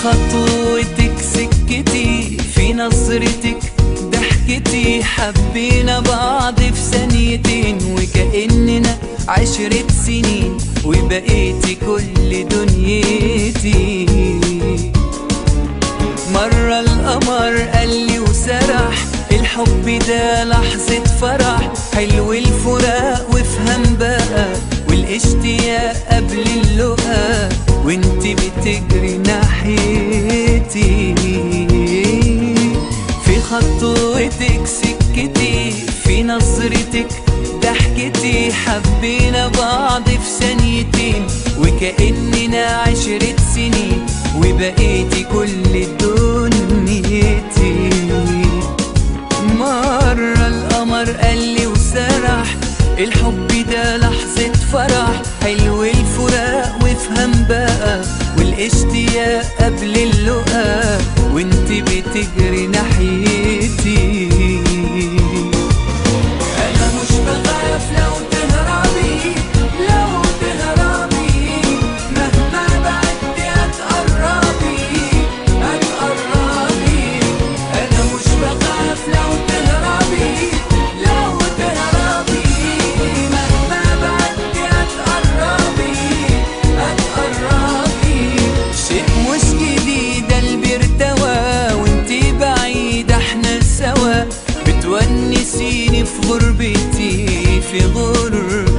خطوتك سكتي في نظرتك ضحكتي حبينا بعض في ثانيتين وكأننا عشرة سنين وبقيتي كل دنيتي مرة القمر قال لي وسرح الحب ده لحظة فرح حلو الفراق وافهم بقى والاشتياق قبل اللقا وانت بتجري ناحيتي في خطوتك سكتي في نظرتك ضحكتي حبينا بعض في ثانيتين وكأننا عشرة سنين وبقيتي كل دنيتي مرة القمر قال لي وسرح الحب ده لحظة فرح حلو الفراق وافهم بقى والاشتياق قبل اللقا وانت بتجري ناحيتي انا مش بخاف لو تهربي لو تهربي مهما بعدتي هتقربي هتقربي انا مش بخاف لو تهربي لو تهربي مهما بعدتي هتقربي هتقربي شيء مش جديد قلبي ارتوى وانتي بعيد احنا سوا بتونسيني في غربتي في غربتي